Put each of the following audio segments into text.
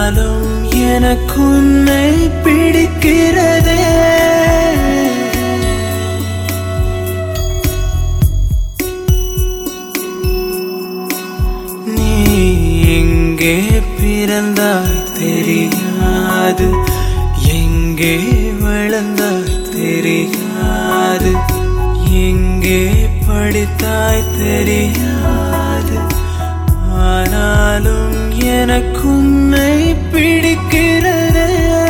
ஆனாலும் எனக்கு உன்னை பிடிக்கிறதே நீ எங்கே பிறந்தாய் தெரியாது எங்கே வளர்ந்தாய் தெரியாது எங்கே படித்தாய் தெரியாது ஆனாலும் எனக்கு உன்னை பிடிக்கிறதே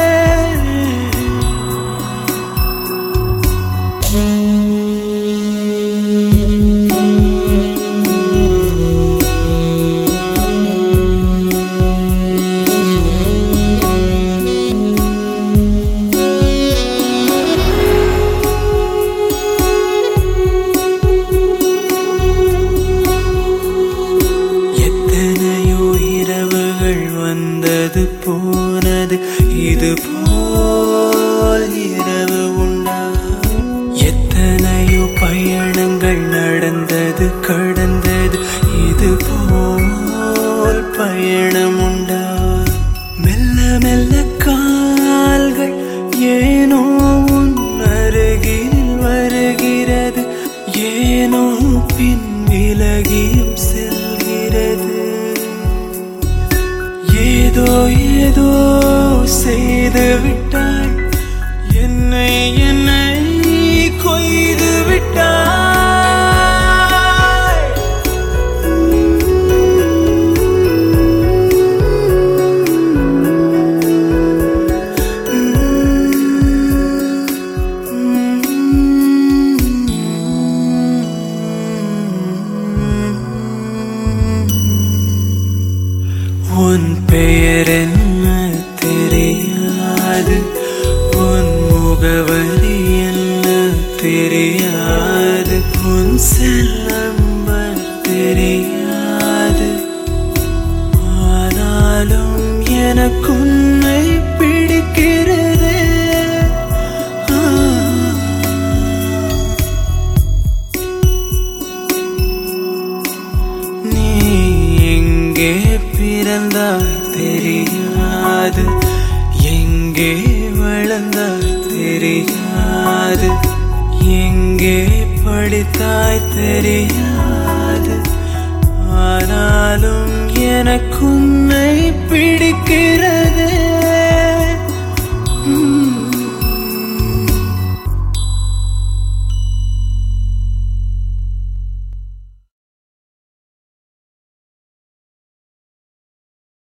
எத்தனையோ இரவுகள் வந்தது போனது இது போல் இரவு உண்டா எத்தனையோ பயணங்கள் நடந்தது கடந்தது இது போல் பயணம் உண்டா மெல்ல மெல்ல கால்கள் ஏனோ உன் அருகில் வருகிறது ஏனோ பின் விலகியும் செல்கிறது ஏதோ ஏதோ செய்து விட்டாய் என்னை என்னை கொய்து விட்டாய் உன் பெயர் என்ன தெரியாது உன் முகவரி என்ன தெரியாது உன் செல்லம்பர் தெரியாது ஆனாலும் எனக்கு உன்னை பிடிக்கிறதே ஆ. நீ எங்கே பிறந்தாய் தெரியாது எங்கே வளர்ந்தாய் தெரியாது எங்கே படித்தாய் தெரியாது ஆனாலும் எனக்கு உன்னை பிடிக்கிறதே